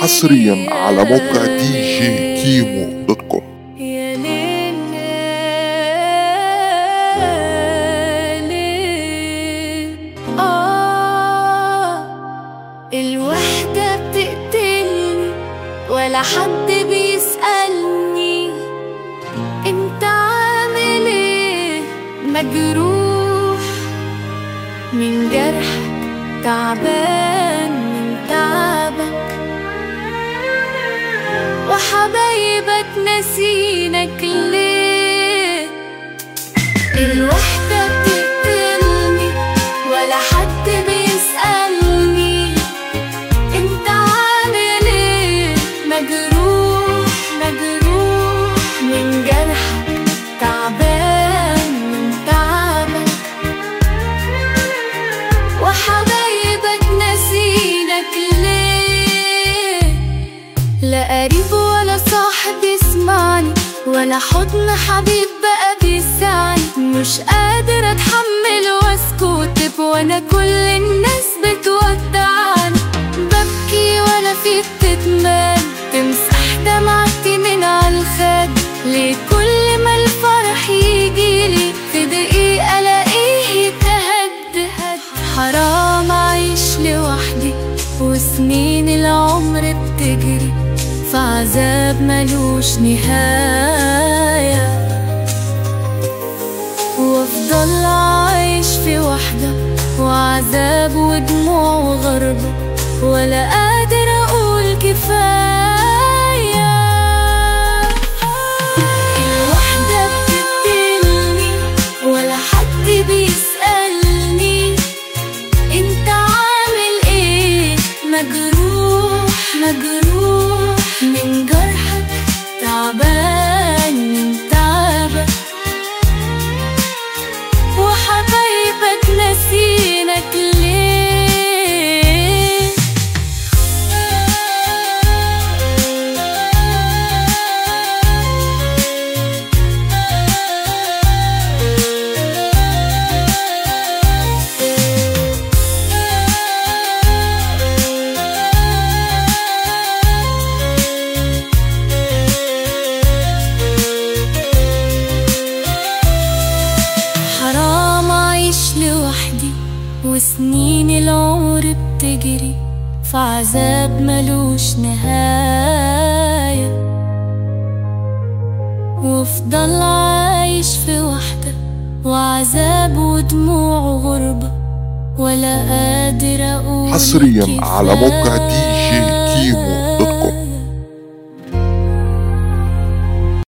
حصريا على موقع دي جي كيمو دوت كوم يا ليل ليل آه الوحدة بتقتلني ولا حد بيسألني انت عامل ايه مجروح من جرحك تعبان من تعبك وحبايبك ناسينك ليه الوحدة بتقتلني ولا حد بيسألني انت عامل ايه مجروح مجروح من جرحك تعبان من تعبك وحبايبك ناسينك ليه لا قريب ولا صاحب يسمعني ولا حضن حبيب بقى بيسعني مش قادر اتحمل واسكت وانا كل الناس بتودعني ببكي ولا في بتتمال تمسح دمعتي من على الخد ليه كل ما الفرح يجيلي في دقيقة الاقيه يتهد حرام اعيش لوحدي وسنين العمر بتجري في عذاب ملوش نهاية وافضل عايش في وحدة وعذاب ودموع وغربة ولا قادر اقول كفاية الوحدة بتقتلني ولا حد بيسألني انت عامل ايه مجروح مجروح من جرحك تعبان من تعبك وحبايبك ناسينك ليه حرام أعيش لوحدي وسنين العمر بتجري في عذاب ملوش نهاية وافضل عايش في وحدة وعذاب ودموع وغربة ولا قادر أقول حصريا على موقع دي جي كفاية. كيمو